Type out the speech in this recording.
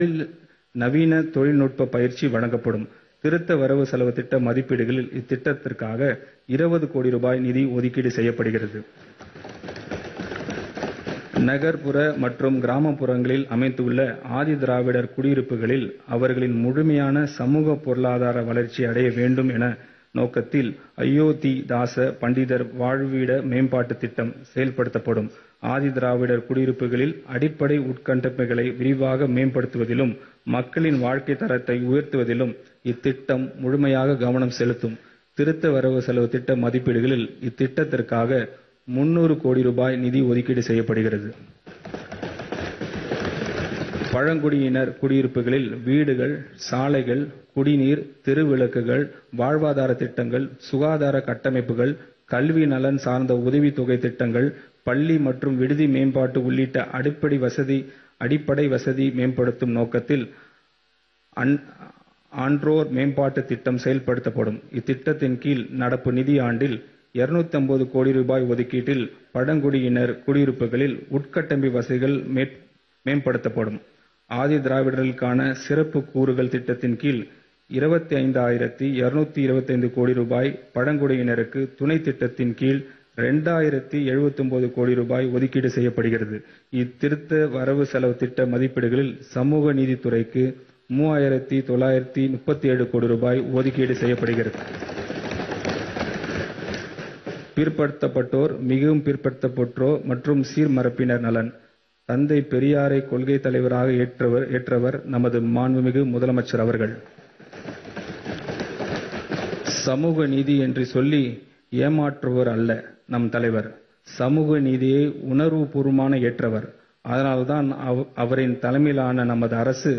நவீன தொழில்நுட்ப பயிற்சி வழங்கப்படும். திருத்த வரவு செலவுத் திட்ட மதிப்பீடுகளில் இத்திட்டத்திற்காக இருபது கோடி ரூபாய் நிதி ஒதுக்கீடு செய்யப்படுகிறது. நகர்ப்புற மற்றும் கிராமப்புறங்களில் அமைந்துள்ள ஆதிதிராவிடர் குடியிருப்புகளில் அவர்களின் முழுமையான சமூக பொருளாதார வளர்ச்சி அடைய வேண்டும் என நோக்கத்தில் அயோத்திதாச பண்டிதர் வாழ்விட மேம்பாட்டுத் திட்டம் செயல்படுத்தப்படும். ஆதிதிராவிடர் குடியிருப்புகளில் அடிப்படை உட்கட்டமைப்புகளை விரிவாக மேம்படுத்துவதிலும், மக்களின் வாழ்க்கைத் தரத்தை உயர்த்துவதிலும் இத்திட்டம் முழுமையாக கவனம் செலுத்தும். திருத்த வரவு செலவுத் திட்ட மதிப்பீடுகளில் இத்திட்டத்திற்காக முன்னூறு கோடி ரூபாய் நிதி ஒதுக்கீடு செய்யப்படுகிறது. பழங்குடியினர் குடியிருப்புகளில் வீடுகள், சாலைகள், குடிநீர், தெருவிளக்குகள், வாழ்வாதார திட்டங்கள், சுகாதார கட்டமைப்புகள், கல்வி நலன் சார்ந்த உதவித் தொகை திட்டங்கள், பள்ளி மற்றும் விடுதி மேம்பாடு உள்ளிட்ட அடிப்படை வசதி மேம்படுத்தும் நோக்கத்தில் ஆன்றோர் மேம்பாட்டுத் திட்டம் செயல்படுத்தப்படும். இத்திட்டத்தின் கீழ் நடப்பு நிதியாண்டில் இருநூற்று கோடி ரூபாய் ஒதுக்கீட்டில் பழங்குடியினர் குடியிருப்புகளில் உட்கட்டமைப்பு வசதிகள் மேம்படுத்தப்படும். ஆதிதிராவிடர்களுக்கான சிறப்பு கூறுகள் திட்டத்தின் கீழ் இருபத்தைந்தாயிரத்து இருநூற்று கோடி ரூபாய், பழங்குடியினருக்கு துணை திட்டத்தின் கீழ் இரண்டாயிரத்து எழுபத்தொன்பது கோடி ரூபாய் ஒதுக்கீடு செய்யப்படுகிறது. இத்திருத்த வரவு செலவுத் திட்ட மதிப்பீடுகளில் சமூக நீதித்துறைக்கு மூவாயிரத்து தொள்ளாயிரத்து முப்பத்தேழு கோடி ரூபாய் ஒதுக்கீடு செய்யப்படுகிறது. பிற்படுத்தப்பட்டோர், மிகவும் பிற்படுத்தப்பட்டோர் மற்றும் சீர்மரபினர் நலன் தந்தை பெரியாரை கொள்கைத் தலைவராக ஏற்றவர் நமது மாண்புமிகு முதலமைச்சர் அவர்கள். சமூக நீதி என்று சொல்லி ஏமாற்றுபவர் அல்ல நம் தலைவர். சமூக நீதியை உணர்வுபூர்வமாக ஏற்றவர். அதனால்தான் அவரின் தலைமையிலான நமது அரசு